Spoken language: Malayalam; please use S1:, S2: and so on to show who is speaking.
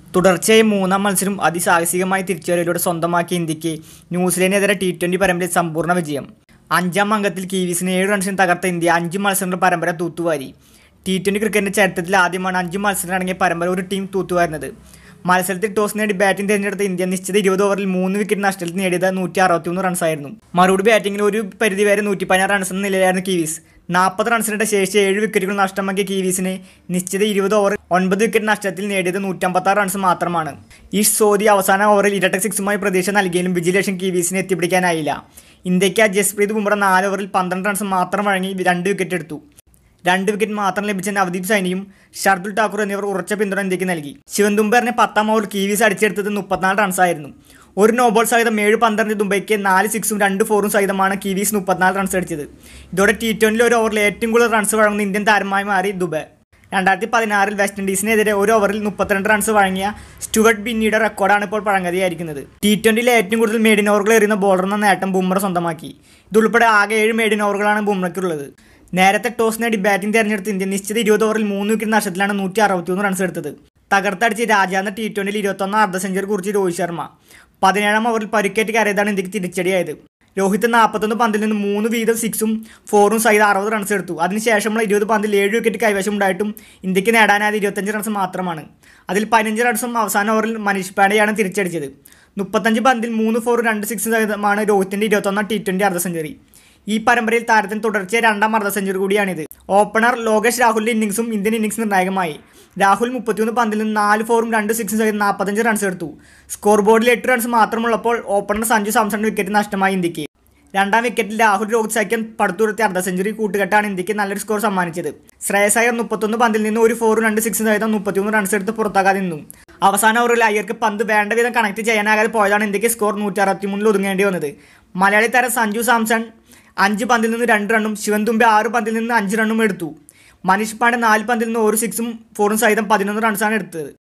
S1: തുടർച്ചയായി മൂന്നാം മത്സരം അതിസാഹസികമായി തിരിച്ചുവരവിലൂടെ സ്വന്തമാക്കിയ ഇന്ത്യക്ക് ന്യൂസിലൻഡിനെതിരെ ടി ട്വൻ്റി പരമ്പരയിൽ സമ്പൂർണ്ണ വിജയം അഞ്ചാം അംഗത്തിൽ കിവീസിന് ഏഴ് റൺസിന് തകർത്ത ഇന്ത്യ അഞ്ച് മത്സരങ്ങളുടെ പരമ്പര തൂത്തുവാരി ടി ട്വൻ്റി ക്രിക്കറ്റിൻ്റെ ചരിത്രത്തിൽ ആദ്യമാണ് അഞ്ച് മത്സരം അടങ്ങിയ പരമ്പര ഒരു ടീം തൂത്തുവാരുന്നത് മത്സരത്തിൽ ടോസ് നേടി ബാറ്റിംഗ് തിരഞ്ഞെടുത്ത ഇന്ത്യ നിശ്ചിത ഇരുപത് ഓവറിൽ മൂന്ന് വിക്കറ്റ് നഷ്ടത്തിൽ നേടിയത് നൂറ്റി അറുപത്തിമൂന്ന് റൺസായിരുന്നു മറുപടി ബാറ്റിംഗിൽ ഒരു പരിധിവരെ നൂറ്റി പതിനാറ് റൺസ് എന്ന നിലയിലായിരുന്നു കിവീസ് നാൽപ്പത് റൺസിനിടെ ശേഷി ഏഴ് വിക്കറ്റുകൾ നഷ്ടമാക്കിയ കിവീസിന് നിശ്ചിത ഇരുപത് ഓവർ ഒൻപത് വിക്കറ്റ് നഷ്ടത്തിൽ നേടിയത് നൂറ്റമ്പത്താറ് റൺസ് മാത്രമാണ് ഈ സോദി അവസാന ഓവറിൽ ഇരട്ട സിക്സുമായി പ്രതീക്ഷ നൽകിയാലും വിജിലേഷൻ കിവീസിനെ എത്തിപ്പിടിക്കാനായില്ല ഇന്ത്യക്ക് ജസ്പ്രീത് ബുംറ നാല് ഓവറിൽ പന്ത്രണ്ട് റൺസ് മാത്രം വഴങ്ങി രണ്ട് വിക്കറ്റ് എടുത്തു രണ്ട് വിക്കറ്റ് മാത്രം ലഭിച്ച നവദീപ് സൈനിയും ഷർദുൽ ഠാക്കൂർ എന്നിവർ ഉറച്ച പിന്തുണ ഇന്ത്യക്ക് നൽകി ശിവന്തുംബറിനെ പത്താം ഓവർ കിവീസ് അടിച്ചെടുത്തത് മുപ്പത്തിനാല് റൺസായിരുന്നു ഒരു നോബോൾ സഹിതം ഏഴ് പന്ത്രണ്ട് ദുബൈക്ക് നാല് സിക്സും രണ്ട് ഫോറും സഹിതമാണ് കിവീസ് മുപ്പത്തിനാല് റൺസ് അടിച്ചത് ഇതോടെ ടി ട്വൻ്റിയിൽ ഒരു ഓവറിൽ ഏറ്റവും കൂടുതൽ റൺസ് വഴങ്ങുന്ന ഇന്ത്യൻ താരമായി മാറി ദുബൈ രണ്ടായിരത്തി പതിനാറിൽ വെസ്റ്റ് ഇൻഡീസിനെതിരെ ഒരു ഓവറിൽ മുപ്പത്തിരണ്ട് റൺസ് വഴങ്ങിയ സ്റ്റുവർട്ട് ബിന്നിയുടെ റെക്കോർഡാണ് ഇപ്പോൾ പഴങ്കതിയായിരിക്കുന്നത് ടി ട്വൻ്റിയിലെ ഏറ്റവും കൂടുതൽ മേഡിൻ ഓവറുകൾ എറിയുന്ന ബോളർ എന്ന നേട്ടം ബുംറ സ്വന്തമാക്കി ഇതുൾപ്പെടെ ആകെ ഏഴ് മേഡിൻ ഓവറുകളാണ് ബുംറയ്ക്കുള്ളത് നേരത്തെ ടോസ് നേടി ബാറ്റിംഗ് തെരഞ്ഞെടുത്ത ഇന്ത്യ നിശ്ചിത ഇരുപത് ഓവറിൽ മൂന്ന് വിക്കറ്റ് നഷ്ടത്തിലാണ് നൂറ്റി അറുപത്തിയൊന്ന് റൺസ് എടുത്തത് തകർത്തടിച്ച് രാജ്യാന്തര ടി ട്വൻ്റിയിൽ ഇരുപത്തൊന്നാം അർദ്ധ സെഞ്ചുറി കുറിച്ച് രോഹിത് ശർമ്മ പതിനേഴാം ഓവറിൽ പരിക്കേറ്റ് കയറിയതാണ് ഇന്ത്യക്ക് തിരിച്ചടിയായത് രോഹിത് നാൽപ്പത്തൊന്ന് പന്തിൽ നിന്ന് മൂന്ന് വീതം സിക്സും ഫോറും സഹിതം അറുപത് റൺസ് എടുത്തു അതിനുശേഷമുള്ള ഇരുപത് പന്തിൽ ഏഴ് വിക്കറ്റ് കൈവശം ഉണ്ടായിട്ടും ഇന്ത്യക്ക് നേടാനായത് ഇരുപത്തഞ്ച് റൺസ് മാത്രമാണ് അതിൽ പതിനഞ്ച് റൺസും അവസാന ഓവറിൽ മനീഷ് പാണ്ഡെയാണ് തിരിച്ചടിച്ചത് മുപ്പത്തഞ്ച് പന്തിൽ മൂന്ന് ഫോറും രണ്ട് സിക്സും സഹിതമാണ് രോഹിത്തിൻ്റെ ഇരുപത്തൊന്നാം ടി ട്വൻ്റി അർദ്ധ സെഞ്ചുറി ഈ പരമ്പരയിൽ താരത്തിന് തുടർച്ചയായ രണ്ടാം അർദ്ധ സെഞ്ചുറി കൂടിയാണിത് ഓപ്പണർ ലോകേഷ് രാഹുലിന്റെ ഇന്നിംഗ്സും ഇന്ത്യൻ ഇന്നിംഗ്സ് നിർണായകമായി രാഹുൽ മുപ്പത്തിയൊന്ന് പന്തിൽ നിന്ന് നാല് ഫോറും രണ്ട് സിക്സും സഹിതം നാൽപ്പത്തഞ്ച് റൺസ് എടുത്തു സ്കോർ ബോർഡിൽ എട്ട് റൺസ് മാത്രമുള്ളപ്പോൾ ഓപ്പണർ സഞ്ജു സാംസണിന്റെ വിക്കറ്റ് നഷ്ടമായി ഇന്ത്യക്ക് രണ്ടാം വിക്കറ്റിൽ രാഹുൽ രോഹിത് സഖ്യം പടുത്തുയർത്തിയ അർദ്ധ സെഞ്ചുറി കൂട്ടുകെട്ടാണ് ഇന്ത്യക്ക് നല്ലൊരു സ്കോർ സമ്മാനിച്ചത് ശ്രേയസ് അയ്യർ മുപ്പത്തൊന്ന് പന്തിൽ നിന്ന് ഒരു ഫോറും രണ്ട് സിക്സും സഹിതം മുപ്പത്തിയൊന്ന് റൺസ് എടുത്ത് പുറത്താകാതെ നിന്നു അവസാന ഓവറിൽ അയ്യർക്ക് പന്ത് വേണ്ട വിധം കണക്ട് ചെയ്യാനാകാതെ പോയതാണ് ഇന്ത്യക്ക് സ്കോർ നൂറ്റി അറുപത്തിമൂന്നിൽ ഒതുങ്ങേണ്ടി വന്നത് മലയാളി താരം സഞ്ജു സാംസൺ അഞ്ച് പന്തിൽ നിന്ന് രണ്ട് റണ്ണും ശിവൻ തുമ്പെ ആറ് പന്തിൽ നിന്ന് അഞ്ച് റണ്ണും എടുത്തു മനീഷ് പാണ്ഡെ നാല് പന്തിൽ നിന്ന് ഒരു സിക്സും ഫോറും സഹിതം പതിനൊന്ന് റൺസാണ് എടുത്തത്